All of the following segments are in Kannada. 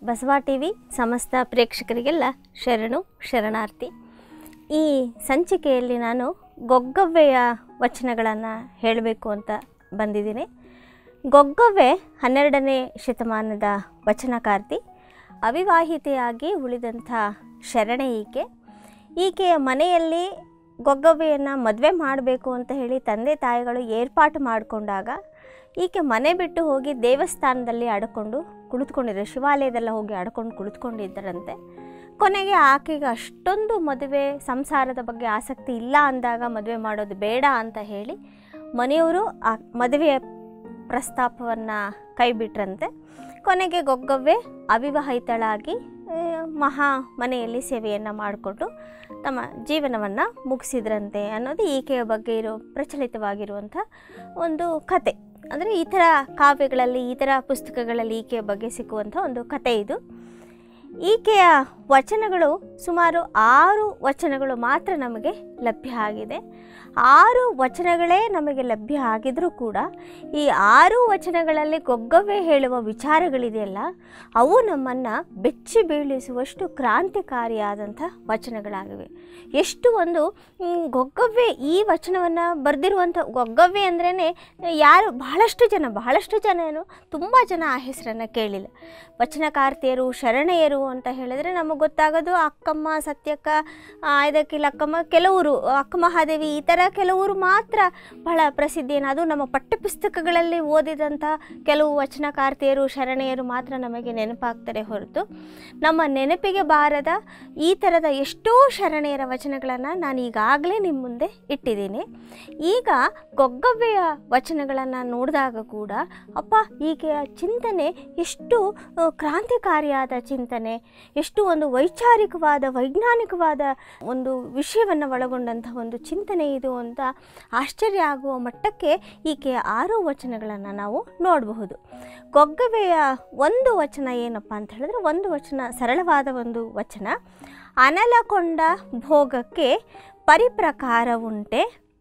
ಬಸವ ಟಿ ವಿ ಸಮಸ್ತ ಪ್ರೇಕ್ಷಕರಿಗೆಲ್ಲ ಶರಣು ಶರಣಾರ್ಥಿ ಈ ಸಂಚಿಕೆಯಲ್ಲಿ ನಾನು ಗೊಗ್ಗವ್ವೆಯ ವಚನಗಳನ್ನು ಹೇಳಬೇಕು ಅಂತ ಬಂದಿದ್ದೀನಿ ಗೊಗ್ಗವ್ವೆ ಹನ್ನೆರಡನೇ ಶತಮಾನದ ವಚನಕಾರ್ತಿ ಅವಿವಾಹಿತೆಯಾಗಿ ಉಳಿದಂಥ ಶರಣೆ ಈಕೆ ಈಕೆಯ ಮನೆಯಲ್ಲಿ ಗೊಗ್ಗವ್ವೆಯನ್ನು ಮದುವೆ ಮಾಡಬೇಕು ಅಂತ ಹೇಳಿ ತಂದೆ ತಾಯಿಗಳು ಏರ್ಪಾಟು ಮಾಡಿಕೊಂಡಾಗ ಈಕೆ ಮನೆ ಬಿಟ್ಟು ಹೋಗಿ ದೇವಸ್ಥಾನದಲ್ಲಿ ಅಡ್ಕೊಂಡು ಕುಳಿತುಕೊಂಡಿದ್ರು ಶಿವಾಲಯದಲ್ಲ ಹೋಗಿ ಅಡ್ಕೊಂಡು ಕುಳಿತುಕೊಂಡಿದ್ದರಂತೆ ಕೊನೆಗೆ ಆಕೆಗೆ ಅಷ್ಟೊಂದು ಮದುವೆ ಸಂಸಾರದ ಬಗ್ಗೆ ಆಸಕ್ತಿ ಇಲ್ಲ ಅಂದಾಗ ಮದುವೆ ಮಾಡೋದು ಬೇಡ ಅಂತ ಹೇಳಿ ಮನೆಯವರು ಆ ಮದುವೆಯ ಪ್ರಸ್ತಾಪವನ್ನು ಕೈಬಿಟ್ರಂತೆ ಕೊನೆಗೆ ಗೊಗ್ಗವ್ವೆ ಅವಿವಾಹಿತಳಾಗಿ ಆ, ಮಹಾ ಮನೆಯಲ್ಲಿ ಸೇವೆಯನ್ನು ಮಾಡಿಕೊಂಡು ತಮ್ಮ ಜೀವನವನ್ನು ಮುಗಿಸಿದ್ರಂತೆ ಅನ್ನೋದು ಈಕೆಯ ಬಗ್ಗೆ ಇರೋ ಪ್ರಚಲಿತವಾಗಿರುವಂಥ ಒಂದು ಕತೆ ಅಂದರೆ ಈ ಥರ ಕಾವ್ಯಗಳಲ್ಲಿ ಈ ಥರ ಪುಸ್ತಕಗಳಲ್ಲಿ ಈಕೆಯ ಬಗ್ಗೆ ಸಿಕ್ಕುವಂಥ ಒಂದು ಕತೆ ಇದು ಈಕೆಯ ವಚನಗಳು ಸುಮಾರು ಆರು ವಚನಗಳು ಮಾತ್ರ ನಮಗೆ ಲಭ್ಯ ಆಗಿದೆ ಆರು ವಚನಗಳೇ ನಮಗೆ ಲಭ್ಯ ಆಗಿದ್ರೂ ಕೂಡ ಈ ಆರು ವಚನಗಳಲ್ಲಿ ಗೊಗ್ಗವೇ ಹೇಳುವ ವಿಚಾರಗಳಿದೆಯಲ್ಲ ಅವು ನಮ್ಮನ್ನು ಬೆಚ್ಚಿ ಬೀಳಿಸುವಷ್ಟು ಕ್ರಾಂತಿಕಾರಿಯಾದಂಥ ವಚನಗಳಾಗಿವೆ ಎಷ್ಟು ಒಂದು ಮ್, ಗೊಗ್ಗವ್ವೆ ಈ ವಚನವನ್ನು ಬರೆದಿರುವಂಥ ಗೊಗ್ಗವ್ವೆ ಅಂದ್ರೇ ಯಾರು ಬಹಳಷ್ಟು ಜನ ಬಹಳಷ್ಟು ಜನ ಏನು ತುಂಬ ಜನ ಆ ಹೆಸರನ್ನು ಕೇಳಿಲ್ಲ ವಚನಕಾರ್ತಿಯರು ಶರಣೆಯರು ಅಂತ ಹೇಳಿದ್ರೆ ನಮಗೆ ಗೊತ್ತಾಗೋದು ಅಕ್ಕಮ್ಮ ಸತ್ಯಕ್ಕ ಇದಕ್ಕೆ ಲಕ್ಕಮ್ಮ ಕೆಲವರು ಅಕ್ಕ ಮಹಾದೇವಿ ಈ ಥರ ಕೆಲವರು ಮಾತ್ರ ಬಹಳ ಪ್ರಸಿದ್ಧಿಯನ್ನು ಅದು ನಮ್ಮ ಪಠ್ಯಪುಸ್ತಕಗಳಲ್ಲಿ ಓದಿದಂಥ ಕೆಲವು ವಚನಕಾರ್ತಿಯರು ಶರಣೆಯರು ಮಾತ್ರ ನಮಗೆ ನೆನಪಾಗ್ತಾರೆ ಹೊರತು ನಮ್ಮ ನೆನಪಿಗೆ ಬಾರದ ಈ ಥರದ ಎಷ್ಟೋ ಶರಣೆಯರ ವಚನಗಳನ್ನು ನಾನು ಈಗಾಗಲೇ ನಿಮ್ಮ ಮುಂದೆ ಇಟ್ಟಿದ್ದೀನಿ ಈಗ ಗೊಗ್ಗವ್ವೆಯ ವಚನಗಳನ್ನು ನೋಡಿದಾಗ ಕೂಡ ಅಪ್ಪ ಈಕೆಯ ಚಿಂತನೆ ಎಷ್ಟು ಆ, ಕ್ರಾಂತಿಕಾರಿಯಾದ ಚಿಂತನೆ ಎಷ್ಟು ಒಂದು ವೈಚಾರಿಕವಾದ ವೈಜ್ಞಾನಿಕವಾದ ಒಂದು ವಿಷಯವನ್ನು ಒಳಗೊಂಡಂಥ ಒಂದು ಚಿಂತನೆ ಇದು ಅಂತ ಆಶ್ಚರ್ಯ ಆಗುವ ಮಟ್ಟಕ್ಕೆ ಈಕೆಯ ಆರು ವಚನಗಳನ್ನು ನಾವು ನೋಡಬಹುದು ಗೊಗ್ಗವೆಯ ಒಂದು ವಚನ ಏನಪ್ಪ ಅಂತ ಹೇಳಿದ್ರೆ ಒಂದು ವಚನ ಸರಳವಾದ ಒಂದು ವಚನ ಅನಲಕೊಂಡ ಭೋಗಕ್ಕೆ ಪರಿಪ್ರಕಾರವುಂಟೆ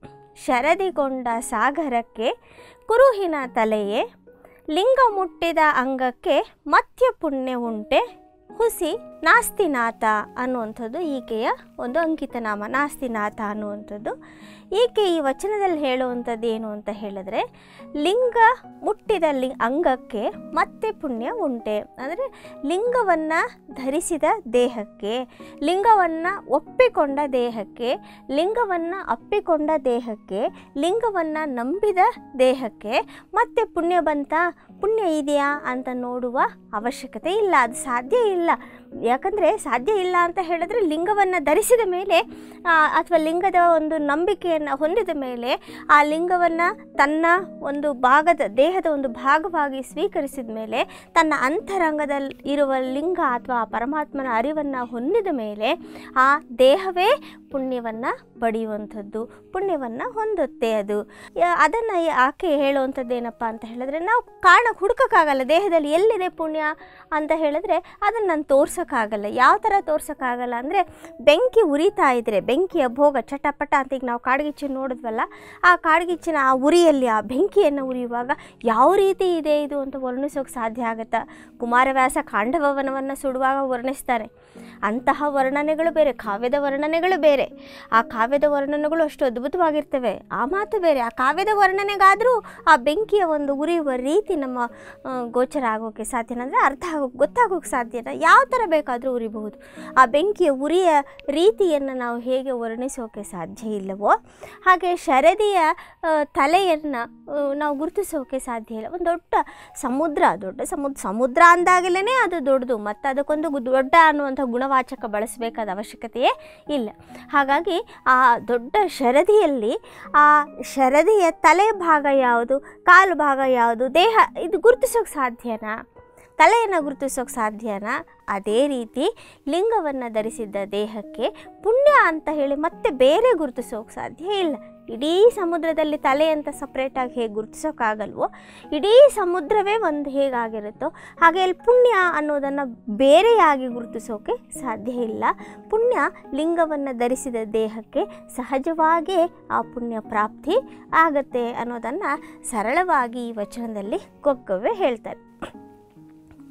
ಶರದಿಗೊಂಡ ಸಾಗರಕ್ಕೆ ಕುರುಹಿನ ತಲೆಯೇ ಲಿಂಗ ಮುಟ್ಟಿದ ಅಂಗಕ್ಕೆ ಮತ್ಯ ಪುಣ್ಯ ಉಂಟೆ ಹುಸಿ ನಾಸ್ತಿನಾಥ ಅನ್ನುವಂಥದ್ದು ಈಕೆಯ ಒಂದು ಅಂಕಿತನಾಮ ನಾಸ್ತಿನಾಥ ಅನ್ನುವಂಥದ್ದು ಈಕೆ ಈ ವಚನದಲ್ಲಿ ಹೇಳುವಂಥದ್ದು ಏನು ಅಂತ ಹೇಳಿದ್ರೆ ಲಿಂಗ ಮುಟ್ಟಿದ ಲಿ ಅಂಗಕ್ಕೆ ಮತ್ತೆ ಪುಣ್ಯ ಉಂಟೆ ಅಂದರೆ ಲಿಂಗವನ್ನು ಧರಿಸಿದ ದೇಹಕ್ಕೆ ಲಿಂಗವನ್ನು ಒಪ್ಪಿಕೊಂಡ ದೇಹಕ್ಕೆ ಲಿಂಗವನ್ನು ಅಪ್ಪಿಕೊಂಡ ದೇಹಕ್ಕೆ ಲಿಂಗವನ್ನು ನಂಬಿದ ದೇಹಕ್ಕೆ ಮತ್ತೆ ಪುಣ್ಯ ಬಂತ ಪುಣ್ಯ ಇದೆಯಾ ಅಂತ ನೋಡುವ ಅವಶ್ಯಕತೆ ಇಲ್ಲ ಅದು ಸಾಧ್ಯ ಇಲ್ಲ ಯಾಕಂದರೆ ಸಾಧ್ಯ ಇಲ್ಲ ಅಂತ ಹೇಳಿದ್ರೆ ಲಿಂಗವನ್ನು ಧರಿಸಿದ ಮೇಲೆ ಅಥವಾ ಲಿಂಗದ ಒಂದು ನಂಬಿಕೆಯನ್ನು ಹೊಂದಿದ ಮೇಲೆ ಆ ಲಿಂಗವನ್ನು ತನ್ನ ಒಂದು ಭಾಗದ ದೇಹದ ಒಂದು ಭಾಗವಾಗಿ ಸ್ವೀಕರಿಸಿದ ಮೇಲೆ ತನ್ನ ಅಂತರಂಗದಲ್ಲಿ ಇರುವ ಲಿಂಗ ಅಥವಾ ಆ ಪರಮಾತ್ಮನ ಅರಿವನ್ನು ಹೊಂದಿದ ಮೇಲೆ ಆ ದೇಹವೇ ಪುಣ್ಯವನ್ನು ಪಡೆಯುವಂಥದ್ದು ಪುಣ್ಯವನ್ನು ಹೊಂದುತ್ತೆ ಅದು ಅದನ್ನು ಆಕೆ ಹೇಳುವಂಥದ್ದು ಏನಪ್ಪ ಅಂತ ಹೇಳಿದ್ರೆ ನಾವು ಕಾರಣ ಹುಡುಕೋಕ್ಕಾಗಲ್ಲ ದೇಹದಲ್ಲಿ ಎಲ್ಲಿದೆ ಪುಣ್ಯ ಅಂತ ಹೇಳಿದ್ರೆ ಅದನ್ನು ನಾನು ತೋರ್ಸೋಕ್ಕಾಗಲ್ಲ ಯಾವ ಥರ ತೋರ್ಸೋಕ್ಕಾಗಲ್ಲ ಅಂದರೆ ಬೆಂಕಿ ಉರಿತಾ ಇದ್ದರೆ ಬೆಂಕಿಯ ಭೋಗ ಚಟಪಟ ಅಂತ ಈಗ ನಾವು ಕಾಡ್ಗಿಚ್ಚು ನೋಡಿದ್ವಲ್ಲ ಆ ಕಾಡ್ಗಿಚ್ಚಿನ ಆ ಉರಿಯಲ್ಲಿ ಆ ಬೆಂಕಿಯನ್ನು ಉರಿಯುವಾಗ ಯಾವ ರೀತಿ ಇದೆ ಇದು ಅಂತ ವರ್ಣಿಸೋಕೆ ಸಾಧ್ಯ ಆಗುತ್ತಾ ಕುಮಾರವ್ಯಾಸ ಖಾಂಡವವನವನ್ನು ಸುಡುವಾಗ ವರ್ಣಿಸ್ತಾರೆ ಅಂತಹ ವರ್ಣನೆಗಳು ಬೇರೆ ಕಾವ್ಯದ ವರ್ಣನೆಗಳು ಬೇರೆ ಆ ಕಾವ್ಯದ ವರ್ಣನೆಗಳು ಅಷ್ಟು ಅದ್ಭುತವಾಗಿರ್ತವೆ ಆ ಮಾತು ಬೇರೆ ಆ ಕಾವ್ಯದ ವರ್ಣನೆಗಾದರೂ ಆ ಬೆಂಕಿಯ ಒಂದು ಉರಿಯುವ ರೀತಿ ನಮ್ಮ ಆ, ಗೋಚರ ಆಗೋಕ್ಕೆ ಸಾಧ್ಯನ ಅಂದರೆ ಅರ್ಥ ಆಗೋಕ್ಕೆ ಗೊತ್ತಾಗೋಕ್ಕೆ ಸಾಧ್ಯನ ಯಾವ ಥರ ಬೇಕಾದರೂ ಉರಿಬಹುದು ಆ ಬೆಂಕಿಯ ಉರಿಯ ರೀತಿಯನ್ನು ನಾವು ಹೇಗೆ ವರ್ಣಿಸೋಕೆ ಸಾಧ್ಯ ಇಲ್ಲವೋ ಹಾಗೆ ಶರದಿಯ ತಲೆಯನ್ನು ನಾವು ಗುರುತಿಸೋಕೆ ಸಾಧ್ಯ ಇಲ್ಲ ಒಂದು ದೊಡ್ಡ ಸಮುದ್ರ ದೊಡ್ಡ ಸಮುದ್ರ ಸಮುದ್ರ ಅಂದಾಗಲೇ ಅದು ದೊಡ್ಡದು ಮತ್ತು ಅದಕ್ಕೊಂದು ಗು- ದೊಡ್ಡ ಅನ್ನುವಂಥ ಗುಣವಾಚಕ ಬಳಸಬೇಕಾದ ಅವಶ್ಯಕತೆಯೇ ಇಲ್ಲ ಹಾಗಾಗಿ ಆ ದೊಡ್ಡ ಶರದಿಯಲ್ಲಿ ಆ ಶರದಿಯ ತಲೆ ಭಾಗ ಯಾವುದು ಕಾಲು ಭಾಗ ಯಾವುದು ದೇಹ ಇದು ಗುರುತಿಸೋಕೆ ಸಾಧ್ಯನಾ ತಲೆಯನ್ನು ಗುರುತಿಸೋಕೆ ಸಾಧ್ಯನಾ ಅದೇ ರೀತಿ ಲಿಂಗವನ್ನು ಧರಿಸಿದ್ದ ದೇಹಕ್ಕೆ ಪುಣ್ಯ ಅಂತ ಹೇಳಿ ಮತ್ತೆ ಬೇರೆ ಗುರುತಿಸೋಕೆ ಸಾಧ್ಯ ಇಲ್ಲ ಇಡೀ ಸಮುದ್ರದಲ್ಲಿ ತಲೆ ಅಂತ ಸಪ್ರೇಟಾಗಿ ಹೇಗೆ ಗುರುತಿಸೋಕ್ಕಾಗಲ್ವೋ ಇಡೀ ಸಮುದ್ರವೇ ಒಂದು ಹೇಗಾಗಿರುತ್ತೋ ಹಾಗೆ ಇಲ್ಲಿ ಪುಣ್ಯ ಅನ್ನೋದನ್ನು ಬೇರೆಯಾಗಿ ಗುರುತಿಸೋಕೆ ಸಾಧ್ಯ ಇಲ್ಲ ಪುಣ್ಯ ಲಿಂಗವನ್ನು ಧರಿಸಿದ ದೇಹಕ್ಕೆ ಸಹಜವಾಗಿ ಆ ಪುಣ್ಯ ಪ್ರಾಪ್ತಿ ಆಗತ್ತೆ ಅನ್ನೋದನ್ನು ಸರಳವಾಗಿ ಈ ವಚನದಲ್ಲಿ ಕೊಕ್ಕವೇ ಹೇಳ್ತಾರೆ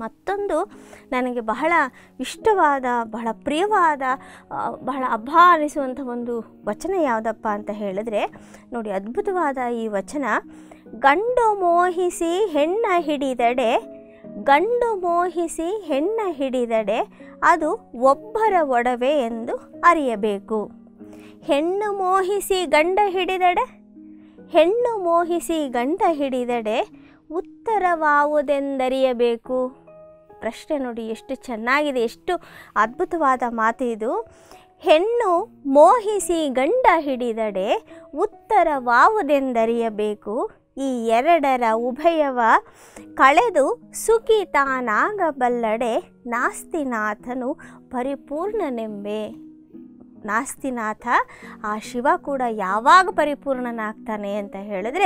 ಮತ್ತೊಂದು ನನಗೆ ಬಹಳ ಇಷ್ಟವಾದ ಬಹಳ ಪ್ರಿಯವಾದ ಆ, ಬಹಳ ಹಬ್ಬ ಅನಿಸುವಂಥ ಒಂದು ವಚನ ಯಾವುದಪ್ಪ ಅಂತ ಹೇಳಿದ್ರೆ ನೋಡಿ ಅದ್ಭುತವಾದ ಈ ವಚನ ಗಂಡು ಮೋಹಿಸಿ ಹೆಣ್ಣ ಹಿಡಿದಡೆ ಗಂಡು ಮೋಹಿಸಿ ಹೆಣ್ಣ ಹಿಡಿದಡೆ ಅದು ಒಬ್ಬರ ಒಡವೆ ಎಂದು ಅರಿಯಬೇಕು ಹೆಣ್ಣು ಮೋಹಿಸಿ ಗಂಡ ಹಿಡಿದಡೆ ಹೆಣ್ಣು ಮೋಹಿಸಿ ಗಂಡ ಹಿಡಿದಡೆ ಉತ್ತರವಾವುದೆಂದರಿಯಬೇಕು ಪ್ರಶ್ನೆ ನೋಡಿ ಎಷ್ಟು ಚೆನ್ನಾಗಿದೆ ಎಷ್ಟು ಅದ್ಭುತವಾದ ಮಾತು ಇದು ಹೆಣ್ಣು ಮೋಹಿಸಿ ಗಂಡ ಹಿಡಿದಡೆ ಉತ್ತರವಾವುದೆಂದರಿಯಬೇಕು ಈ ಎರಡರ ಉಭಯವ ಕಳೆದು ಸುಖಿ ತಾನಾಗಬಲ್ಲಡೆ ನಾಸ್ತಿನಾಥನು ಪರಿಪೂರ್ಣನೆಂಬೆ ನಾಸ್ತಿನಾಥ ಆ ಶಿವ ಕೂಡ ಯಾವಾಗ ಪರಿಪೂರ್ಣನಾಗ್ತಾನೆ ಅಂತ ಹೇಳಿದ್ರೆ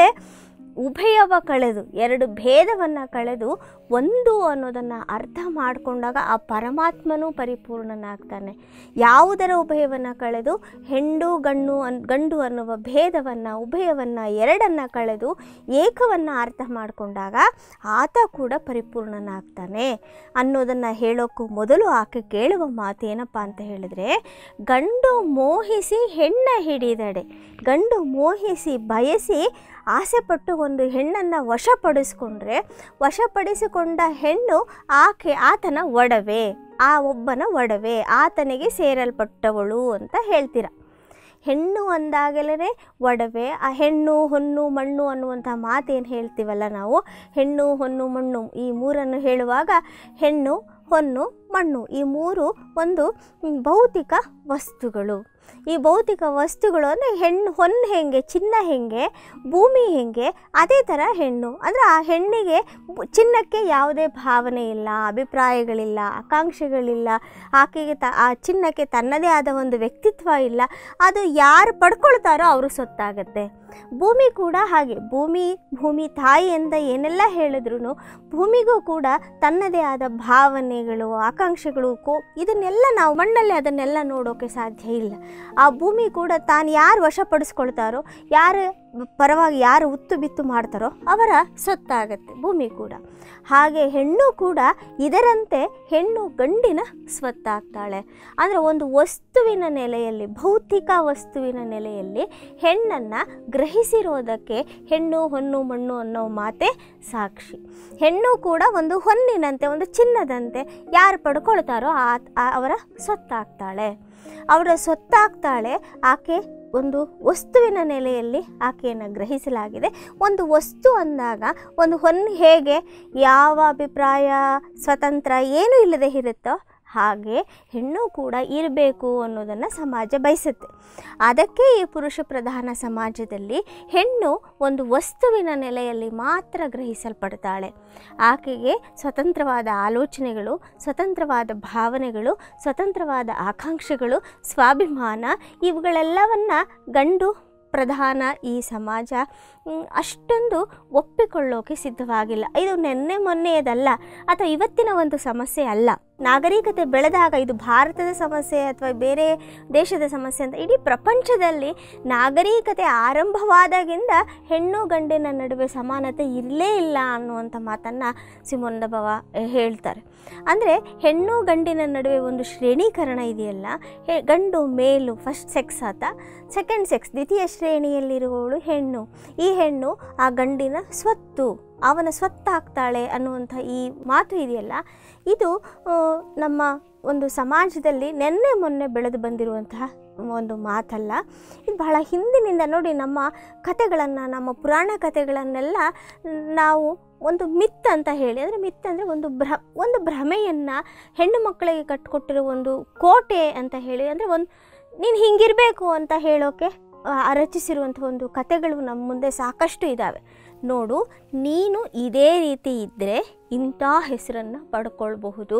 ಉಭಯವ ಕಳೆದು ಎರಡು ಭೇದವನ್ನು ಕಳೆದು ಒಂದು ಅನ್ನೋದನ್ನು ಅರ್ಥ ಮಾಡಿಕೊಂಡಾಗ ಆ ಪರಮಾತ್ಮನೂ ಪರಿಪೂರ್ಣನಾಗ್ತಾನೆ ಯಾವುದರ ಉಭಯವನ್ನು ಕಳೆದು ಹೆಣ್ಣು ಗಣ್ಣು ಅನ್ ಗಂಡು ಅನ್ನುವ ಭೇದವನ್ನು ಉಭಯವನ್ನು ಎರಡನ್ನು ಕಳೆದು ಏಕವನ್ನು ಅರ್ಥ ಮಾಡಿಕೊಂಡಾಗ ಆತ ಕೂಡ ಪರಿಪೂರ್ಣನಾಗ್ತಾನೆ ಅನ್ನೋದನ್ನು ಹೇಳೋಕ್ಕೂ ಮೊದಲು ಆಕೆ ಕೇಳುವ ಮಾತು ಏನಪ್ಪ ಅಂತ ಹೇಳಿದ್ರೆ ಗಂಡು ಮೋಹಿಸಿ ಹೆಣ್ಣ ಹಿಡಿದಡೆ ಗಂಡು ಮೋಹಿಸಿ ಬಯಸಿ ಆಸೆಪಟ್ಟು ಒಂದು ಹೆಣ್ಣನ್ನು ವಶಪಡಿಸ್ಕೊಂಡ್ರೆ ವಶಪಡಿಸಿಕೊಂಡ ಹೆಣ್ಣು ಆಕೆ ಆತನ ಒಡವೆ ಆ ಒಬ್ಬನ ಒಡವೆ ಆತನಿಗೆ ಸೇರಲ್ಪಟ್ಟವಳು ಅಂತ ಹೇಳ್ತೀರ ಹೆಣ್ಣು ಅಂದಾಗಲೇ ಒಡವೆ ಆ ಹೆಣ್ಣು ಹೊನ್ನು ಮಣ್ಣು ಅನ್ನುವಂಥ ಮಾತೇನು ಹೇಳ್ತೀವಲ್ಲ ನಾವು ಹೆಣ್ಣು ಹೊನ್ನು ಮಣ್ಣು ಈ ಮೂರನ್ನು ಹೇಳುವಾಗ ಹೆಣ್ಣು ಹೊನ್ನು ಮಣ್ಣು ಈ ಮೂರು ಒಂದು ಭೌತಿಕ ವಸ್ತುಗಳು ಈ ಭೌತಿಕ ವಸ್ತುಗಳು ಅಂದರೆ ಹೆಣ್ಣು ಹೊನ್ನು ಹೆಂಗೆ ಚಿನ್ನ ಹೆಂಗೆ ಭೂಮಿ ಹೆಂಗೆ ಅದೇ ಥರ ಹೆಣ್ಣು ಅಂದರೆ ಆ ಹೆಣ್ಣಿಗೆ ಬು- ಚಿನ್ನಕ್ಕೆ ಯಾವುದೇ ಭಾವನೆ ಇಲ್ಲ ಅಭಿಪ್ರಾಯಗಳಿಲ್ಲ ಆಕಾಂಕ್ಷೆಗಳಿಲ್ಲ ಆಕೆಗೆ ತ ಆ ಚಿನ್ನಕ್ಕೆ ತನ್ನದೇ ಆದ ಒಂದು ವ್ಯಕ್ತಿತ್ವ ಇಲ್ಲ ಅದು ಯಾರು ಪಡ್ಕೊಳ್ತಾರೋ ಅವರು ಸೊತ್ತಾಗತ್ತೆ ಭೂಮಿ ಕೂಡ ಹಾಗೆ ಭೂಮಿ ಭೂಮಿ ತಾಯಿ ಅಂತ ಏನೆಲ್ಲ ಹೇಳಿದ್ರು ಭೂಮಿಗೂ ಕೂಡ ತನ್ನದೇ ಆದ ಭಾವನೆಗಳು ಆಕಾಂಕ್ಷೆಗಳು ಕೋ ಇದನ್ನೆಲ್ಲ ನಾವು ಮಣ್ಣಲ್ಲಿ ಅದನ್ನೆಲ್ಲ ನೋಡೋಕೆ ಸಾಧ್ಯ ಇಲ್ಲ ಆ ಭೂಮಿ ಕೂಡ ತಾನು ಯಾರು ವಶಪಡಿಸ್ಕೊಳ್ತಾರೋ ಯಾರು ಪರವಾಗಿ ಯಾರು ಉತ್ತು ಬಿತ್ತು ಮಾಡ್ತಾರೋ ಅವರ ಸೊತ್ತಾಗತ್ತೆ ಭೂಮಿ ಕೂಡ ಹಾಗೆ ಹೆಣ್ಣು ಕೂಡ ಇದರಂತೆ ಹೆಣ್ಣು ಗಂಡಿನ ಸ್ವತ್ತಾಗ್ತಾಳೆ ಅಂದರೆ ಒಂದು ವಸ್ತುವಿನ ನೆಲೆಯಲ್ಲಿ ಭೌತಿಕ ವಸ್ತುವಿನ ನೆಲೆಯಲ್ಲಿ ಹೆಣ್ಣನ್ನು ಗ್ರಹಿಸಿರೋದಕ್ಕೆ ಹೆಣ್ಣು ಹೊನ್ನು ಮಣ್ಣು ಅನ್ನೋ ಮಾತೆ ಸಾಕ್ಷಿ ಹೆಣ್ಣು ಕೂಡ ಒಂದು ಹೊನ್ನಿನಂತೆ ಒಂದು ಚಿನ್ನದಂತೆ ಯಾರು ಪಡ್ಕೊಳ್ತಾರೋ ಆ ಆ- ಅವರ ಸೊತ್ತಾಗ್ತಾಳೆ ಅವರ ಸೊತ್ತಾಗ್ತಾಳೆ ಆಕೆ ಒಂದು ವಸ್ತುವಿನ ನೆಲೆಯಲ್ಲಿ ಆಕೆಯನ್ನು ಗ್ರಹಿಸಲಾಗಿದೆ ಒಂದು ವಸ್ತು ಅಂದಾಗ ಒಂದು ಹೊನ್ನು ಹೇಗೆ ಯಾವ ಅಭಿಪ್ರಾಯ ಸ್ವತಂತ್ರ ಏನೂ ಇಲ್ಲದೆ ಇರುತ್ತೋ ಹಾಗೆ ಹೆಣ್ಣು ಕೂಡ ಇರಬೇಕು ಅನ್ನೋದನ್ನು ಸಮಾಜ ಬಯಸುತ್ತೆ ಅದಕ್ಕೆ ಈ ಪುರುಷ ಪ್ರಧಾನ ಸಮಾಜದಲ್ಲಿ ಹೆಣ್ಣು ಒಂದು ವಸ್ತುವಿನ ನೆಲೆಯಲ್ಲಿ ಮಾತ್ರ ಗ್ರಹಿಸಲ್ಪಡ್ತಾಳೆ ಆಕೆಗೆ ಸ್ವತಂತ್ರವಾದ ಆಲೋಚನೆಗಳು ಸ್ವತಂತ್ರವಾದ ಭಾವನೆಗಳು ಸ್ವತಂತ್ರವಾದ ಆಕಾಂಕ್ಷೆಗಳು ಸ್ವಾಭಿಮಾನ ಇವುಗಳೆಲ್ಲವನ್ನ ಗಂಡು ಪ್ರಧಾನ ಈ ಸಮಾಜ ಮ್, ಅಷ್ಟೊಂದು ಒಪ್ಪಿಕೊಳ್ಳೋಕೆ ಸಿದ್ಧವಾಗಿಲ್ಲ ಇದು ನೆನ್ನೆ ಮೊನ್ನೆಯದಲ್ಲ ಅಥವಾ ಇವತ್ತಿನ ಒಂದು ಸಮಸ್ಯೆ ಅಲ್ಲ ನಾಗರಿಕತೆ ಬೆಳೆದಾಗ ಇದು ಭಾರತದ ಸಮಸ್ಯೆ ಅಥವಾ ಬೇರೆ ದೇಶದ ಸಮಸ್ಯೆ ಅಂತ ಇಡೀ ಪ್ರಪಂಚದಲ್ಲಿ ನಾಗರಿಕತೆ ಆರಂಭವಾದಾಗಿಂದ ಹೆಣ್ಣು ಗಂಡಿನ ನಡುವೆ ಸಮಾನತೆ ಇರಲೇ ಇಲ್ಲ ಅನ್ನುವಂಥ ಮಾತನ್ನು ಸಿಮೋನ್ ದಬವ ಹೇಳ್ತಾರೆ ಅಂದರೆ ಹೆಣ್ಣು ಗಂಡಿನ ನಡುವೆ ಒಂದು ಶ್ರೇಣೀಕರಣ ಇದೆಯಲ್ಲ ಹೆ- ಗಂಡು ಮೇಲು ಫಸ್ಟ್ ಸೆಕ್ಸ್ ಆತ ಸೆಕೆಂಡ್ ಸೆಕ್ಸ್ ದ್ವಿತೀಯ ಶ್ರೇಣಿಯಲ್ಲಿರುವವಳು ಹೆಣ್ಣು ಈ ಹೆಣ್ಣು ಆ ಗಂಡಿನ ಸ್ವತ್ತು ಅವನ ಸ್ವತ್ತಾಗ್ತಾಳೆ ಅನ್ನುವಂಥ ಈ ಮಾತು ಇದೆಯಲ್ಲ ಇದು ಆ, ನಮ್ಮ ಒಂದು ಸಮಾಜದಲ್ಲಿ ನೆನ್ನೆ ಮೊನ್ನೆ ಬೆಳೆದು ಬಂದಿರುವಂತಹ ಒಂದು ಮಾತಲ್ಲ ಇದು ಬಹಳ ಹಿಂದಿನಿಂದ ನೋಡಿ ನಮ್ಮ ಕಥೆಗಳನ್ನು ನಮ್ಮ ಪುರಾಣ ಕಥೆಗಳನ್ನೆಲ್ಲ ನಾವು ಒಂದು ಮಿತ್ ಅಂತ ಹೇಳಿ ಅಂದರೆ ಮಿತ್ ಅಂದರೆ ಒಂದು ಭ್ರ ಒಂದು ಭ್ರಮೆಯನ್ನು ಹೆಣ್ಣು ಮಕ್ಕಳಿಗೆ ಕಟ್ಟಿಕೊಟ್ಟಿರೋ ಒಂದು ಕೋಟೆ ಅಂತ ಹೇಳಿ ಅಂದರೆ ಒಂದು ನೀನು ಹಿಂಗಿರಬೇಕು ಅಂತ ಹೇಳೋಕೆ ಆ, ರಚಿಸಿರುವಂಥ ಒಂದು ಕಥೆಗಳು ನಮ್ಮ ಮುಂದೆ ಸಾಕಷ್ಟು ಇದ್ದಾವೆ ನೋಡು ನೀನು ಇದೇ ರೀತಿ ಇದ್ದರೆ ಇಂಥ ಹೆಸರನ್ನು ಪಡ್ಕೊಳ್ಬಹುದು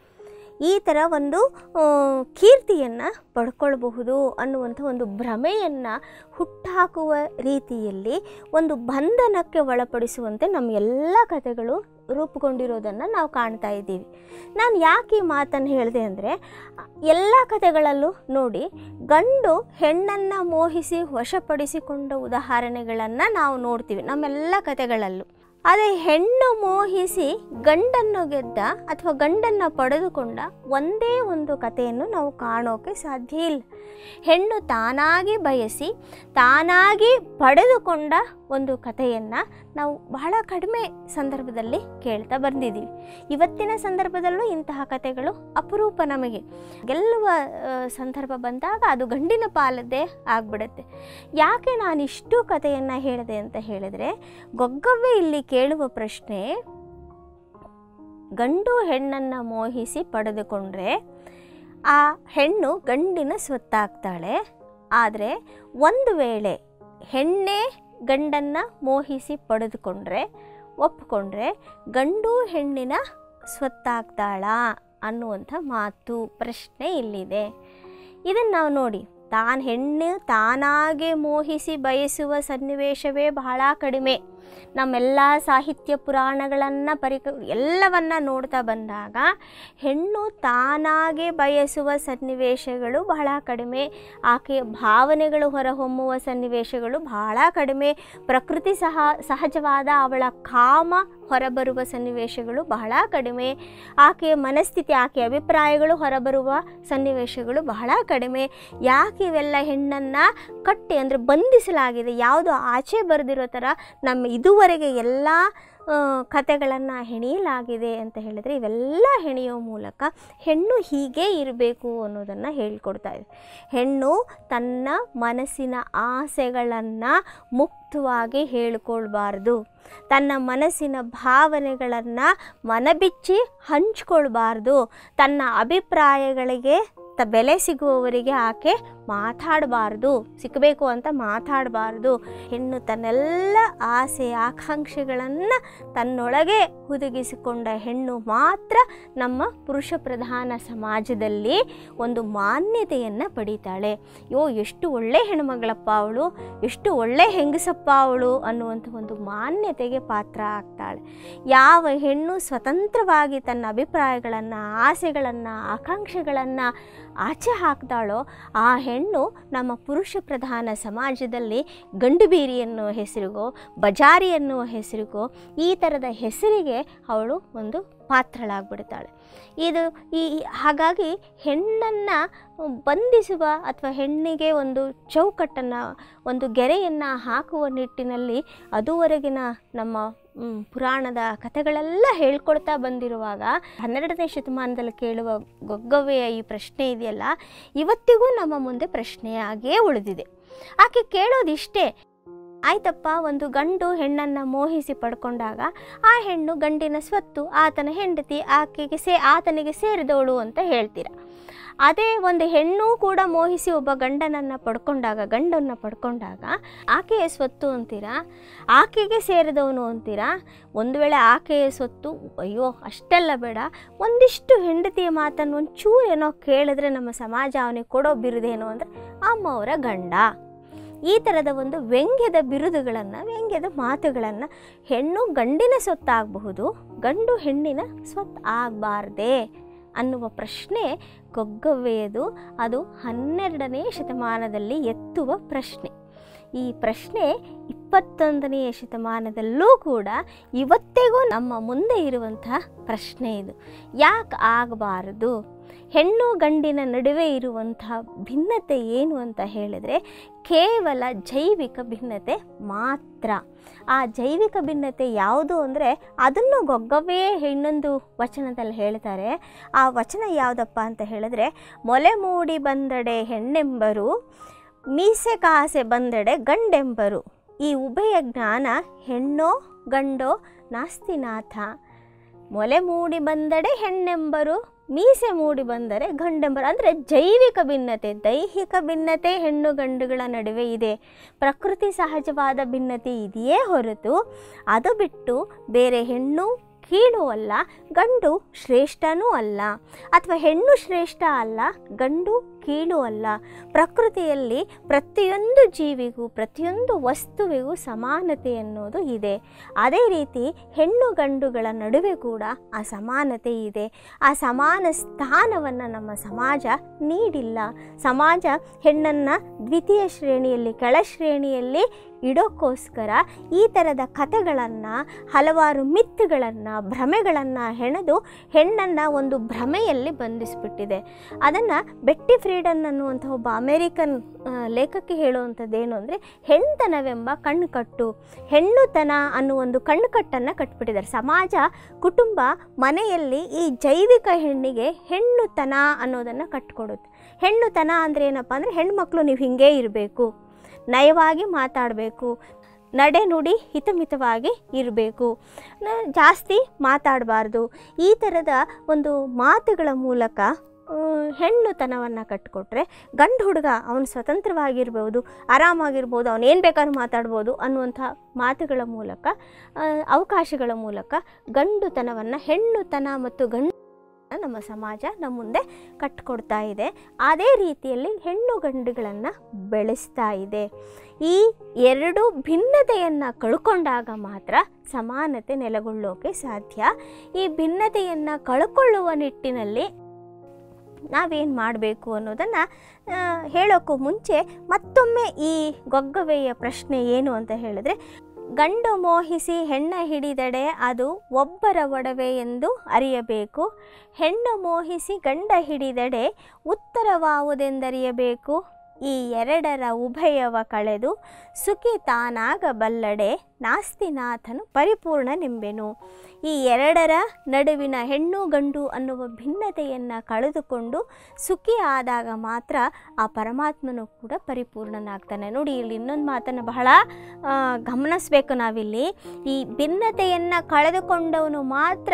ಈ ಥರ ಒಂದು ಕೀರ್ತಿಯನ್ನು ಪಡ್ಕೊಳ್ಬಹುದು ಅನ್ನುವಂಥ ಒಂದು ಭ್ರಮೆಯನ್ನು ಹುಟ್ಟಾಕುವ ರೀತಿಯಲ್ಲಿ ಒಂದು ಬಂಧನಕ್ಕೆ ಒಳಪಡಿಸುವಂತೆ ನಮ್ಮ ಎಲ್ಲ ಕಥೆಗಳು ರೂಪುಗೊಂಡಿರೋದನ್ನು ನಾವು ಕಾಣ್ತಾ ಇದ್ದೀವಿ ನಾನು ಯಾಕೆ ಈ ಮಾತನ್ನು ಹೇಳಿದೆ ಅಂದರೆ ಎಲ್ಲ ಕಥೆಗಳಲ್ಲೂ ನೋಡಿ ಗಂಡು ಹೆಣ್ಣನ್ನು ಮೋಹಿಸಿ ವಶಪಡಿಸಿಕೊಂಡ ಉದಾಹರಣೆಗಳನ್ನು ನಾವು ನೋಡ್ತೀವಿ ನಮ್ಮೆಲ್ಲ ಕಥೆಗಳಲ್ಲೂ ಅದೇ ಹೆಣ್ಣು ಮೋಹಿಸಿ ಗಂಡನ್ನು ಗೆದ್ದ ಅಥವಾ ಗಂಡನ್ನು ಪಡೆದುಕೊಂಡ ಒಂದೇ ಒಂದು ಕಥೆಯನ್ನು ನಾವು ಕಾಣೋಕೆ ಸಾಧ್ಯ ಇಲ್ಲ ಹೆಣ್ಣು ತಾನಾಗಿ ಬಯಸಿ ತಾನಾಗಿ ಪಡೆದುಕೊಂಡ ಒಂದು ಕಥೆಯನ್ನು ನಾವು ಬಹಳ ಕಡಿಮೆ ಸಂದರ್ಭದಲ್ಲಿ ಕೇಳ್ತಾ ಬಂದಿದ್ದೀವಿ ಇವತ್ತಿನ ಸಂದರ್ಭದಲ್ಲೂ ಇಂತಹ ಕಥೆಗಳು ಅಪರೂಪ ನಮಗೆ ಗೆಲ್ಲುವ ಆ, ಸಂದರ್ಭ ಬಂದಾಗ ಅದು ಗಂಡಿನ ಪಾಲದ್ದೇ ಆಗ್ಬಿಡುತ್ತೆ ಯಾಕೆ ನಾನು ಇಷ್ಟು ಕಥೆಯನ್ನು ಹೇಳಿದೆ ಅಂತ ಹೇಳಿದರೆ ಗೊಗ್ಗವ್ವೆ ಇಲ್ಲಿ ಕೇಳುವ ಪ್ರಶ್ನೆ ಗಂಡು ಹೆಣ್ಣನ್ನು ಮೋಹಿಸಿ ಪಡೆದುಕೊಂಡ್ರೆ ಆ ಹೆಣ್ಣು ಗಂಡಿನ ಸ್ವತ್ತಾಗ್ತಾಳೆ ಆದರೆ ಒಂದು ವೇಳೆ ಹೆಣ್ಣೇ ಗಂಡನ್ನು ಮೋಹಿಸಿ ಪಡೆದುಕೊಂಡ್ರೆ ಒಪ್ಪಿಕೊಂಡ್ರೆ ಗಂಡು ಹೆಣ್ಣಿನ ಸ್ವತ್ತಾಗ್ತಾಳಾ ಅನ್ನುವಂಥ ಮಾತು ಪ್ರಶ್ನೆ ಇಲ್ಲಿದೆ ಇದನ್ನು ನಾವು ನೋಡಿ ತಾನು ಹೆಣ್ಣು ತಾನಾಗೆ ಮೋಹಿಸಿ ಬಯಸುವ ಸನ್ನಿವೇಶವೇ ಬಹಳ ಕಡಿಮೆ ನಮ್ಮೆಲ್ಲ ಸಾಹಿತ್ಯ ಪುರಾಣಗಳನ್ನು ಪರಿಕ ಎಲ್ಲವನ್ನ ನೋಡ್ತಾ ಬಂದಾಗ ಹೆಣ್ಣು ತಾನಾಗೆ ಬಯಸುವ ಸನ್ನಿವೇಶಗಳು ಬಹಳ ಕಡಿಮೆ ಆಕೆಯ ಭಾವನೆಗಳು ಹೊರಹೊಮ್ಮುವ ಸನ್ನಿವೇಶಗಳು ಬಹಳ ಕಡಿಮೆ ಪ್ರಕೃತಿ ಸಹ ಸಹಜವಾದ ಅವಳ ಕಾಮ ಹೊರಬರುವ ಸನ್ನಿವೇಶಗಳು ಬಹಳ ಕಡಿಮೆ ಆಕೆಯ ಮನಸ್ಥಿತಿ ಆಕೆಯ ಅಭಿಪ್ರಾಯಗಳು ಹೊರಬರುವ ಸನ್ನಿವೇಶಗಳು ಬಹಳ ಕಡಿಮೆ ಯಾಕೆ ಇವೆಲ್ಲ ಹೆಣ್ಣನ್ನು ಕಟ್ಟಿ ಅಂದರೆ ಬಂಧಿಸಲಾಗಿದೆ ಯಾವುದು ಆಚೆ ಬರೆದಿರೋ ಥರ ನಮ್ಮ ಇದುವರೆಗೆ ಎಲ್ಲ ಕತೆಗಳನ್ನು ಹೆಣೆಯಲಾಗಿದೆ ಅಂತ ಹೇಳಿದರೆ ಇವೆಲ್ಲ ಹೆಣೆಯೋ ಮೂಲಕ ಹೆಣ್ಣು ಹೀಗೆ ಇರಬೇಕು ಅನ್ನೋದನ್ನು ಹೇಳ್ಕೊಡ್ತಾ ಇದೆ ಹೆಣ್ಣು ತನ್ನ ಮನಸ್ಸಿನ ಆಸೆಗಳನ್ನು ಮುಕ್ತವಾಗಿ ಹೇಳ್ಕೊಳ್ಬಾರ್ದು ತನ್ನ ಮನಸ್ಸಿನ ಭಾವನೆಗಳನ್ನು ಮನಬಿಚ್ಚಿ ಹಂಚ್ಕೊಳ್ಬಾರ್ದು ತನ್ನ ಅಭಿಪ್ರಾಯಗಳಿಗೆ ತ ಬೆಲೆ ಸಿಗುವವರಿಗೆ ಆಕೆ ಮಾತಾಡಬಾರ್ದು ಸಿಕ್ಕಬೇಕು ಅಂತ ಮಾತಾಡಬಾರ್ದು ಹೆಣ್ಣು ತನ್ನೆಲ್ಲ ಆಸೆ ಆಕಾಂಕ್ಷೆಗಳನ್ನು ತನ್ನೊಳಗೆ ಹುದುಗಿಸಿಕೊಂಡ ಹೆಣ್ಣು ಮಾತ್ರ ನಮ್ಮ ಪುರುಷ ಪ್ರಧಾನ ಸಮಾಜದಲ್ಲಿ ಒಂದು ಮಾನ್ಯತೆಯನ್ನು ಪಡೀತಾಳೆ ಯೋ ಎಷ್ಟು ಒಳ್ಳೆ ಹೆಣ್ಮಗಳಪ್ಪ ಅವಳು ಎಷ್ಟು ಒಳ್ಳೆ ಹೆಂಗಸಪ್ಪ ಅವಳು ಅನ್ನುವಂಥ ಒಂದು ಮಾನ್ಯತೆಗೆ ಪಾತ್ರ ಆಗ್ತಾಳೆ ಯಾವ ಹೆಣ್ಣು ಸ್ವತಂತ್ರವಾಗಿ ತನ್ನ ಅಭಿಪ್ರಾಯಗಳನ್ನು ಆಸೆಗಳನ್ನು ಆಕಾಂಕ್ಷೆಗಳನ್ನು ಆಚೆ ಹಾಕ್ತಾಳೋ ಆ ಹೆಣ್ಣು ನಮ್ಮ ಪುರುಷ ಪ್ರಧಾನ ಸಮಾಜದಲ್ಲಿ ಗಂಡುಬೀರಿ ಎನ್ನುವ ಹೆಸರಿಗೋ ಬಜಾರಿ ಎನ್ನುವ ಹೆಸರಿಗೋ ಈ ಥರದ ಹೆಸರಿಗೆ ಅವಳು ಒಂದು ಪಾತ್ರಳಾಗ್ಬಿಡ್ತಾಳೆ ಇದು ಈ ಹಾಗಾಗಿ ಹೆಣ್ಣನ್ನು ಬಂಧಿಸುವ ಅಥವಾ ಹೆಣ್ಣಿಗೆ ಒಂದು ಚೌಕಟ್ಟನ್ನು ಒಂದು ಗೆರೆಯನ್ನು ಹಾಕುವ ನಿಟ್ಟಿನಲ್ಲಿ ಅದುವರೆಗಿನ ನಮ್ಮ ಮ್, ಪುರಾಣದ ಕಥೆಗಳೆಲ್ಲ ಹೇಳ್ಕೊಳ್ತಾ ಬಂದಿರುವಾಗ ಹನ್ನೆರಡನೇ ಶತಮಾನದಲ್ಲಿ ಕೇಳುವ ಗೊಗ್ಗವ್ವೆಯ ಈ ಪ್ರಶ್ನೆ ಇದೆಯಲ್ಲ ಇವತ್ತಿಗೂ ನಮ್ಮ ಮುಂದೆ ಪ್ರಶ್ನೆಯಾಗಿಯೇ ಉಳಿದಿದೆ ಆಕೆ ಕೇಳೋದಿಷ್ಟೇ ಆಯ್ತಪ್ಪ ಒಂದು ಗಂಡು ಹೆಣ್ಣನ್ನು ಮೋಹಿಸಿ ಪಡ್ಕೊಂಡಾಗ ಆ ಹೆಣ್ಣು ಗಂಡಿನ ಸ್ವತ್ತು ಆತನ ಹೆಂಡತಿ ಆಕೆಗೆ ಸೇ ಆತನಿಗೆ ಸೇರಿದವಳು ಅಂತ ಹೇಳ್ತೀರ ಅದೇ ಒಂದು ಹೆಣ್ಣು ಕೂಡ ಮೋಹಿಸಿ ಒಬ್ಬ ಗಂಡನನ್ನು ಪಡ್ಕೊಂಡಾಗ ಗಂಡನ್ನು ಪಡ್ಕೊಂಡಾಗ ಆಕೆಯ ಸ್ವತ್ತು ಅಂತೀರಾ ಆಕೆಗೆ ಸೇರಿದವನು ಅಂತೀರಾ ಒಂದು ವೇಳೆ ಆಕೆಯ ಸ್ವತ್ತು ಅಯ್ಯೋ ಅಷ್ಟೆಲ್ಲ ಬೇಡ ಒಂದಿಷ್ಟು ಹೆಂಡತಿಯ ಮಾತನ್ನು ಒಂಚೂರು ಏನೋ ಕೇಳಿದ್ರೆ ನಮ್ಮ ಸಮಾಜ ಅವನಿಗೆ ಕೊಡೋ ಬಿರುದೇನು ಅಂದರೆ ಅಮ್ಮವರ ಗಂಡ ಈ ಥರದ ಒಂದು ವ್ಯಂಗ್ಯದ ಬಿರುದುಗಳನ್ನು ವ್ಯಂಗ್ಯದ ಮಾತುಗಳನ್ನು ಹೆಣ್ಣು ಗಂಡಿನ ಸ್ವತ್ತಾಗಬಹುದು ಗಂಡು ಹೆಣ್ಣಿನ ಸ್ವತ್ತು ಆಗಬಾರ್ದೇ ಅನ್ನುವ ಪ್ರಶ್ನೆ ಗೊಗ್ಗವ್ವೆಯದು ಅದು ಹನ್ನೆರಡನೇ ಶತಮಾನದಲ್ಲಿ ಎತ್ತುವ ಪ್ರಶ್ನೆ ಈ ಪ್ರಶ್ನೆ ಇಪ್ಪತ್ತೊಂದನೆಯ ಶತಮಾನದಲ್ಲೂ ಕೂಡ ಇವತ್ತಿಗೂ ನಮ್ಮ ಮುಂದೆ ಇರುವಂತಹ ಪ್ರಶ್ನೆ ಇದು ಯಾಕೆ ಆಗಬಾರದು ಹೆಣ್ಣು ಗಂಡಿನ ನಡುವೆ ಇರುವಂತಹ ಭಿನ್ನತೆ ಏನು ಅಂತ ಹೇಳಿದರೆ ಕೇವಲ ಜೈವಿಕ ಭಿನ್ನತೆ ಮಾತ್ರ ಆ ಜೈವಿಕ ಭಿನ್ನತೆ ಯಾವುದು ಅಂದರೆ ಅದನ್ನು ಗೊಗ್ಗವೇ ಇನ್ನೊಂದು ವಚನದಲ್ಲಿ ಹೇಳ್ತಾರೆ ಆ ವಚನ ಯಾವುದಪ್ಪ ಅಂತ ಹೇಳಿದ್ರೆ ಮೊಲೆ ಮೂಡಿ ಬಂದಡೆ ಹೆಣ್ಣೆಂಬರು ಮೀಸೆ ಕಾಸೆ ಬಂದಡೆ ಗಂಡೆಂಬರು ಈ ಉಭಯ ಜ್ಞಾನ ಹೆಣ್ಣೋ ಗಂಡೋ ನಾಸ್ತಿನಾಥ ಮೊಲೆ ಮೂಡಿ ಬಂದಡೆ ಹೆಣ್ಣೆಂಬರು ಮೀಸೆ ಮೂಡಿ ಬಂದರೆ ಗಂಡೆಂಬರು ಅಂದರೆ ಜೈವಿಕ ಭಿನ್ನತೆ ದೈಹಿಕ ಭಿನ್ನತೆ ಹೆಣ್ಣು ಗಂಡುಗಳ ನಡುವೆ ಇದೆ ಪ್ರಕೃತಿ ಸಹಜವಾದ ಭಿನ್ನತೆ ಇದೆಯೇ ಹೊರತು ಅದು ಬಿಟ್ಟು ಬೇರೆ ಹೆಣ್ಣು ಕೀಳು ಅಲ್ಲ ಗಂಡು ಶ್ರೇಷ್ಠನೂ ಅಲ್ಲ ಅಥವಾ ಹೆಣ್ಣು ಶ್ರೇಷ್ಠ ಅಲ್ಲ ಗಂಡು ಕೀಳು ಅಲ್ಲ ಪ್ರಕೃತಿಯಲ್ಲಿ ಪ್ರತಿಯೊಂದು ಜೀವಿಗೂ ಪ್ರತಿಯೊಂದು ವಸ್ತುವಿಗೂ ಸಮಾನತೆ ಅನ್ನೋದು ಇದೆ ಅದೇ ರೀತಿ ಹೆಣ್ಣು ಗಂಡುಗಳ ನಡುವೆ ಕೂಡ ಆ ಸಮಾನತೆ ಇದೆ ಆ ಸಮಾನ ಸ್ಥಾನವನ್ನು ನಮ್ಮ ಸಮಾಜ ನೀಡಿಲ್ಲ ಸಮಾಜ ಹೆಣ್ಣನ್ನು ದ್ವಿತೀಯ ಶ್ರೇಣಿಯಲ್ಲಿ ಕೆಳ ಶ್ರೇಣಿಯಲ್ಲಿ ಇಡೋಕ್ಕೋಸ್ಕರ ಈ ಥರದ ಕಥೆಗಳನ್ನು ಹಲವಾರು ಮಿತ್ತುಗಳನ್ನು ಭ್ರಮೆಗಳನ್ನು ಹೆಣೆದು ಹೆಣ್ಣನ್ನು ಒಂದು ಭ್ರಮೆಯಲ್ಲಿ ಬಂಧಿಸಿಬಿಟ್ಟಿದೆ ಅದನ್ನು ಬೆಟ್ಟಿ ಫ್ರೀಡನ್ ಅನ್ನುವಂಥ ಒಬ್ಬ ಅಮೇರಿಕನ್ ಆ, ಲೇಖಕಿ ಹೇಳುವಂಥದ್ದು ಏನು ಅಂದರೆ ಹೆಣ್ತನವೆಂಬ ಕಣ್ಣುಕಟ್ಟು ಹೆಣ್ಣುತನ ಅನ್ನೋ ಒಂದು ಕಣ್ಣುಕಟ್ಟನ್ನು ಕಟ್ಬಿಟ್ಟಿದ್ದಾರೆ ಸಮಾಜ ಕುಟುಂಬ ಮನೆಯಲ್ಲಿ ಈ ಜೈವಿಕ ಹೆಣ್ಣಿಗೆ ಹೆಣ್ಣುತನ ಅನ್ನೋದನ್ನು ಕಟ್ಕೊಡುತ್ತೆ ಹೆಣ್ಣುತನ ಅಂದರೆ ಏನಪ್ಪ ಅಂದರೆ ಹೆಣ್ಮಕ್ಳು ನೀವು ಹಿಂಗೇ ಇರಬೇಕು ನಯವಾಗಿ ಮಾತಾಡಬೇಕು ನಡೆ ನುಡಿ ಹಿತಮಿತವಾಗಿ ಇರಬೇಕು ಜಾಸ್ತಿ ಮಾತಾಡಬಾರ್ದು ಈ ಥರದ ಒಂದು ಮಾತುಗಳ ಮೂಲಕ ಆ, ಹೆಣ್ಣುತನವನ್ನು ಕಟ್ಟಿಕೊಟ್ರೆ ಗಂಡು ಹುಡುಗ ಅವನು ಸ್ವತಂತ್ರವಾಗಿರ್ಬೋದು ಆರಾಮಾಗಿರ್ಬೋದು ಅವನು ಏನು ಬೇಕಾದ್ರೂ ಮಾತಾಡ್ಬೋದು ಅನ್ನುವಂಥ ಮಾತುಗಳ ಮೂಲಕ ಆ, ಅವಕಾಶಗಳ ಮೂಲಕ ಗಂಡುತನವನ್ನು ಹೆಣ್ಣುತನ ಮತ್ತು ಗಂಡು ನಮ್ಮ ಸಮಾಜ ನಮ್ಮ ಮುಂದೆ ಕಟ್ಕೊಡ್ತಾ ಇದೆ ಅದೇ ರೀತಿಯಲ್ಲಿ ಹೆಣ್ಣು ಗಂಡುಗಳನ್ನು ಬೆಳೆಸ್ತಾ ಇದೆ ಈ ಎರಡು ಭಿನ್ನತೆಯನ್ನು ಕಳ್ಕೊಂಡಾಗ ಮಾತ್ರ ಸಮಾನತೆ ನೆಲೆಗೊಳ್ಳೋಕೆ ಸಾಧ್ಯ ಈ ಭಿನ್ನತೆಯನ್ನು ಕಳ್ಕೊಳ್ಳುವ ನಿಟ್ಟಿನಲ್ಲಿ ನಾವೇನು ಮಾಡಬೇಕು ಅನ್ನೋದನ್ನು ಹೇಳೋಕ್ಕೂ ಮುಂಚೆ ಮತ್ತೊಮ್ಮೆ ಈ ಗೊಗ್ಗವೆಯ ಪ್ರಶ್ನೆ ಏನು ಅಂತ ಹೇಳಿದ್ರೆ ಗಂಡು ಮೋಹಿಸಿ ಹೆಣ್ಣ ಹಿಡಿದಡೆ ಅದು ಒಬ್ಬರ ಒಡವೆ ಎಂದು ಅರಿಯಬೇಕು ಹೆಣ್ಣು ಮೋಹಿಸಿ ಗಂಡ ಹಿಡಿದಡೆ ಉತ್ತರವಾವುದೆಂದರಿಯಬೇಕು ಈ ಎರಡರ ಉಭಯವ ಕಳೆದು ಸುಖಿ ತಾನಾಗಬಲ್ಲಡೆ ನಾಸ್ತಿನಾಥನು ಪರಿಪೂರ್ಣನೆಂಬೆನು ಈ ಎರಡರ ನಡುವಿನ ಹೆಣ್ಣು ಗಂಡು ಅನ್ನುವ ಭಿನ್ನತೆಯನ್ನು ಕಳೆದುಕೊಂಡು ಸುಖಿ ಆದಾಗ ಮಾತ್ರ ಆ ಪರಮಾತ್ಮನು ಕೂಡ ಪರಿಪೂರ್ಣನಾಗ್ತಾನೆ ನೋಡಿ ಇಲ್ಲಿ ಇನ್ನೊಂದು ಮಾತನ್ನು ಬಹಳ ಆ, ಗಮನಿಸ್ಬೇಕು ನಾವಿಲ್ಲಿ ಈ ಭಿನ್ನತೆಯನ್ನು ಕಳೆದುಕೊಂಡವನು ಮಾತ್ರ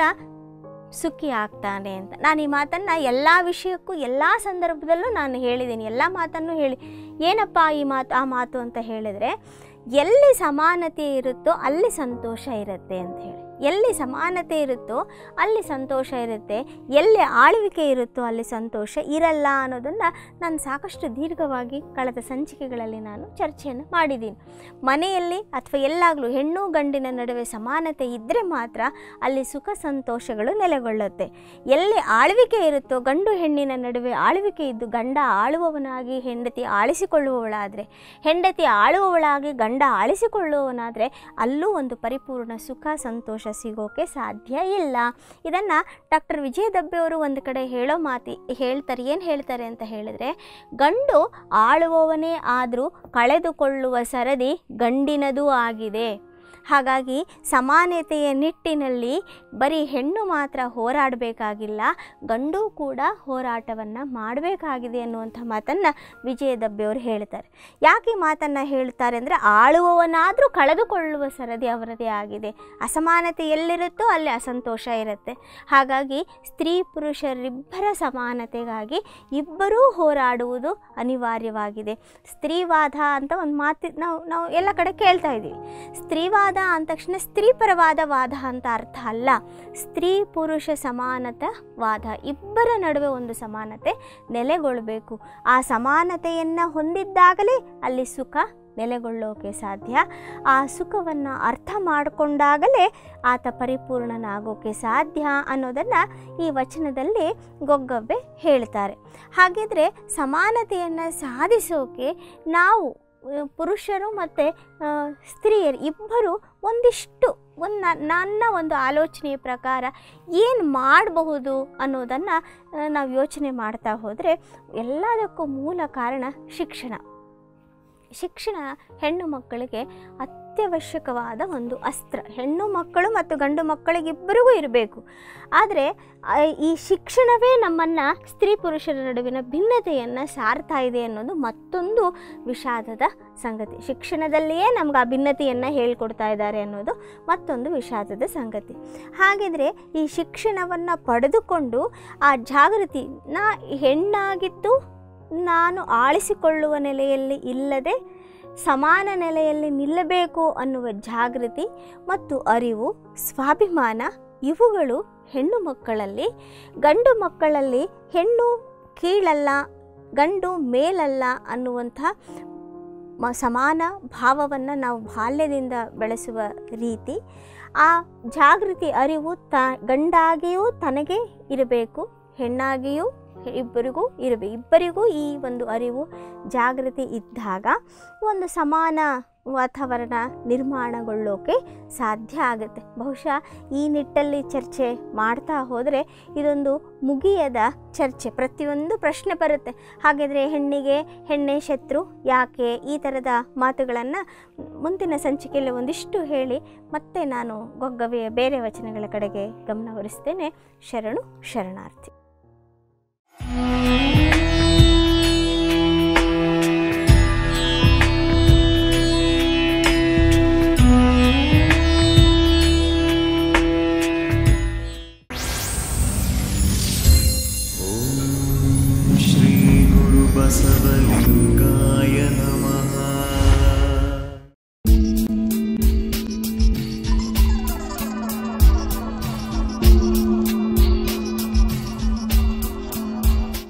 ಸುಖಿ ಆಗ್ತಾನೆ ಅಂತ ನಾನು ಈ ಮಾತನ್ನು ಎಲ್ಲ ವಿಷಯಕ್ಕೂ ಎಲ್ಲ ಸಂದರ್ಭದಲ್ಲೂ ನಾನು ಹೇಳಿದ್ದೀನಿ ಎಲ್ಲ ಮಾತನ್ನು ಹೇಳಿ ಏನಪ್ಪ ಈ ಮಾತು ಆ ಮಾತು ಅಂತ ಹೇಳಿದರೆ ಎಲ್ಲಿ ಸಮಾನತೆ ಇರುತ್ತೋ ಅಲ್ಲಿ ಸಂತೋಷ ಇರುತ್ತೆ ಅಂತ ಹೇಳಿ ಎಲ್ಲಿ ಸಮಾನತೆ ಇರುತ್ತೋ ಅಲ್ಲಿ ಸಂತೋಷ ಇರುತ್ತೆ ಎಲ್ಲಿ ಆಳ್ವಿಕೆ ಇರುತ್ತೋ ಅಲ್ಲಿ ಸಂತೋಷ ಇರಲ್ಲ ಅನ್ನೋದನ್ನು ನಾನು ಸಾಕಷ್ಟು ದೀರ್ಘವಾಗಿ ಕಳೆದ ಸಂಚಿಕೆಗಳಲ್ಲಿ ನಾನು ಚರ್ಚೆಯನ್ನು ಮಾಡಿದ್ದೀನಿ ಮನೆಯಲ್ಲಿ ಅಥವಾ ಎಲ್ಲಾಗಲೂ ಹೆಣ್ಣು ಗಂಡಿನ ನಡುವೆ ಸಮಾನತೆ ಇದ್ದರೆ ಮಾತ್ರ ಅಲ್ಲಿ ಸುಖ ಸಂತೋಷಗಳು ನೆಲೆಗೊಳ್ಳುತ್ತೆ ಎಲ್ಲಿ ಆಳ್ವಿಕೆ ಇರುತ್ತೋ ಗಂಡು ಹೆಣ್ಣಿನ ನಡುವೆ ಆಳ್ವಿಕೆ ಇದ್ದು ಗಂಡ ಆಳುವವನಾಗಿ ಹೆಂಡತಿ ಆಳಿಸಿಕೊಳ್ಳುವವಳಾದರೆ ಹೆಂಡತಿ ಆಳುವವಳಾಗಿ ಗಂಡ ಆಳಿಸಿಕೊಳ್ಳುವವನಾದರೆ ಅಲ್ಲೂ ಒಂದು ಪರಿಪೂರ್ಣ ಸುಖ ಸಂತೋಷ ಸಿಗೋಕೆ ಸಾಧ್ಯ ಇಲ್ಲ ಇದನ್ನು ಡಾಕ್ಟರ್ ವಿಜಯ ದಬ್ಬೆಯವರು ಒಂದು ಕಡೆ ಹೇಳೋ ಮಾತಿ ಹೇಳ್ತಾರೆ ಏನು ಹೇಳ್ತಾರೆ ಅಂತ ಹೇಳಿದರೆ ಗಂಡು ಆಳುವವನೇ ಆದರೂ ಕಳೆದುಕೊಳ್ಳುವ ಸರದಿ ಗಂಡಿನದೂ ಆಗಿದೆ ಹಾಗಾಗಿ ಸಮಾನತೆಯ ನಿಟ್ಟಿನಲ್ಲಿ ಬರೀ ಹೆಣ್ಣು ಮಾತ್ರ ಹೋರಾಡಬೇಕಾಗಿಲ್ಲ ಗಂಡು ಕೂಡ ಹೋರಾಟವನ್ನು ಮಾಡಬೇಕಾಗಿದೆ ಅನ್ನುವಂಥ ಮಾತನ್ನು ವಿಜಯ ದಬ್ಬೆಯವರು ಹೇಳ್ತಾರೆ ಯಾಕೆ ಈ ಮಾತನ್ನು ಹೇಳ್ತಾರೆ ಅಂದರೆ ಆಳುವವನಾದರೂ ಕಳೆದುಕೊಳ್ಳುವ ಸರದಿ ಅವರದೇ ಆಗಿದೆ ಅಸಮಾನತೆ ಎಲ್ಲಿರುತ್ತೋ ಅಲ್ಲಿ ಅಸಂತೋಷ ಇರುತ್ತೆ ಹಾಗಾಗಿ ಸ್ತ್ರೀ ಪುರುಷರಿಬ್ಬರ ಸಮಾನತೆಗಾಗಿ ಇಬ್ಬರೂ ಹೋರಾಡುವುದು ಅನಿವಾರ್ಯವಾಗಿದೆ ಸ್ತ್ರೀವಾದ ಅಂತ ಒಂದು ಮಾತಿ ನಾವು ನಾವು ಎಲ್ಲ ಕಡೆ ಕೇಳ್ತಾ ಇದ್ದೀವಿ ಸ್ತ್ರೀವಾದ ಅಂದ ತಕ್ಷಣ ಸ್ತ್ರೀಪರವಾದ ವಾದ ಅಂತ ಅರ್ಥ ಅಲ್ಲ ಸ್ತ್ರೀ ಪುರುಷ ಸಮಾನತ ವಾದ ಇಬ್ಬರ ನಡುವೆ ಒಂದು ಸಮಾನತೆ ನೆಲೆಗೊಳ್ಳಬೇಕು ಆ ಸಮಾನತೆಯನ್ನು ಹೊಂದಿದ್ದಾಗಲೇ ಅಲ್ಲಿ ಸುಖ ನೆಲೆಗೊಳ್ಳೋಕೆ ಸಾಧ್ಯ ಆ ಸುಖವನ್ನು ಅರ್ಥ ಮಾಡಿಕೊಂಡಾಗಲೇ ಆತ ಪರಿಪೂರ್ಣನಾಗೋಕೆ ಸಾಧ್ಯ ಅನ್ನೋದನ್ನು ಈ ವಚನದಲ್ಲಿ ಗೊಗ್ಗಬ್ಬೆ ಹೇಳ್ತಾರೆ ಹಾಗಿದ್ರೆ ಸಮಾನತೆಯನ್ನು ಸಾಧಿಸೋಕೆ ನಾವು ಆ, ಪುರುಷರು ಮತ್ತು ಸ್ತ್ರೀಯರು ಇಬ್ಬರು ಒಂದಿಷ್ಟು ಒಂದು ನನ್ನ ಒಂದು ಆಲೋಚನೆಯ ಪ್ರಕಾರ ಏನು ಮಾಡಬಹುದು ಅನ್ನೋದನ್ನು ನಾವು ಯೋಚನೆ ಮಾಡ್ತಾ ಹೋದರೆ ಎಲ್ಲದಕ್ಕೂ ಮೂಲ ಕಾರಣ ಶಿಕ್ಷಣ ಶಿಕ್ಷಣ ಹೆಣ್ಣು ಮಕ್ಕಳಿಗೆ ಅತ್ಯವಶ್ಯಕವಾದ ಒಂದು ಅಸ್ತ್ರ ಹೆಣ್ಣು ಮಕ್ಕಳು ಮತ್ತು ಗಂಡು ಮಕ್ಕಳಿಗಿಬ್ಬರಿಗೂ ಇರಬೇಕು ಆದರೆ ಆ, ಈ ಶಿಕ್ಷಣವೇ ನಮ್ಮನ್ನು ಸ್ತ್ರೀ ಪುರುಷರ ನಡುವಿನ ಭಿನ್ನತೆಯನ್ನು ಸಾರ್ತಾ ಇದೆ ಅನ್ನೋದು ಮತ್ತೊಂದು ವಿಷಾದದ ಸಂಗತಿ ಶಿಕ್ಷಣದಲ್ಲಿಯೇ ನಮ್ಗೆ ಆ ಭಿನ್ನತೆಯನ್ನು ಹೇಳ್ಕೊಡ್ತಾ ಇದ್ದಾರೆ ಅನ್ನೋದು ಮತ್ತೊಂದು ವಿಷಾದದ ಸಂಗತಿ ಹಾಗಿದ್ರೆ ಈ ಶಿಕ್ಷಣವನ್ನು ಪಡೆದುಕೊಂಡು ಆ ಜಾಗೃತಿ ನಾ ಹೆಣ್ಣಾಗಿದ್ದು ನಾನು ಆಳಿಸಿಕೊಳ್ಳುವ ನೆಲೆಯಲ್ಲಿ ಇಲ್ಲದೆ ಸಮಾನ ನೆಲೆಯಲ್ಲಿ ನಿಲ್ಲಬೇಕು ಅನ್ನುವ ಜಾಗೃತಿ ಮತ್ತು ಅರಿವು ಸ್ವಾಭಿಮಾನ ಇವುಗಳು ಹೆಣ್ಣು ಮಕ್ಕಳಲ್ಲಿ ಗಂಡು ಮಕ್ಕಳಲ್ಲಿ ಹೆಣ್ಣು ಕೀಳಲ್ಲ ಗಂಡು ಮೇಲಲ್ಲ ಅನ್ನುವಂಥ ಮ ಸಮಾನ ಭಾವವನ್ನು ನಾವು ಬಾಲ್ಯದಿಂದ ಬೆಳೆಸುವ ರೀತಿ ಆ ಜಾಗೃತಿ ಅರಿವು ತ ಗಂಡಾಗಿಯೂ ತನಗೆ ಇರಬೇಕು ಹೆಣ್ಣಾಗಿಯೂ ಇಬ್ಬರಿಗೂ ಇರಬೇಕು ಇಬ್ಬರಿಗೂ ಈ ಒಂದು ಅರಿವು ಜಾಗೃತಿ ಇದ್ದಾಗ ಒಂದು ಸಮಾನ ವಾತಾವರಣ ನಿರ್ಮಾಣಗೊಳ್ಳೋಕೆ ಸಾಧ್ಯ ಆಗುತ್ತೆ ಬಹುಶಃ ಈ ನಿಟ್ಟಲ್ಲಿ ಚರ್ಚೆ ಮಾಡ್ತಾ ಹೋದರೆ ಇದೊಂದು ಮುಗಿಯದ ಚರ್ಚೆ ಪ್ರತಿಯೊಂದು ಪ್ರಶ್ನೆ ಬರುತ್ತೆ ಹಾಗಿದ್ರೆ ಹೆಣ್ಣಿಗೆ ಹೆಣ್ಣೆ ಶತ್ರು ಯಾಕೆ ಈ ಥರದ ಮಾತುಗಳನ್ನು ಮುಂದಿನ ಸಂಚಿಕೆಯಲ್ಲಿ ಒಂದಿಷ್ಟು ಹೇಳಿ ಮತ್ತೆ ನಾನು ಗೊಗ್ಗವೆಯ ಬೇರೆ ವಚನಗಳ ಕಡೆಗೆ ಗಮನ ಹರಿಸ್ತೇನೆ ಶರಣು ಶರಣಾರ್ಥಿ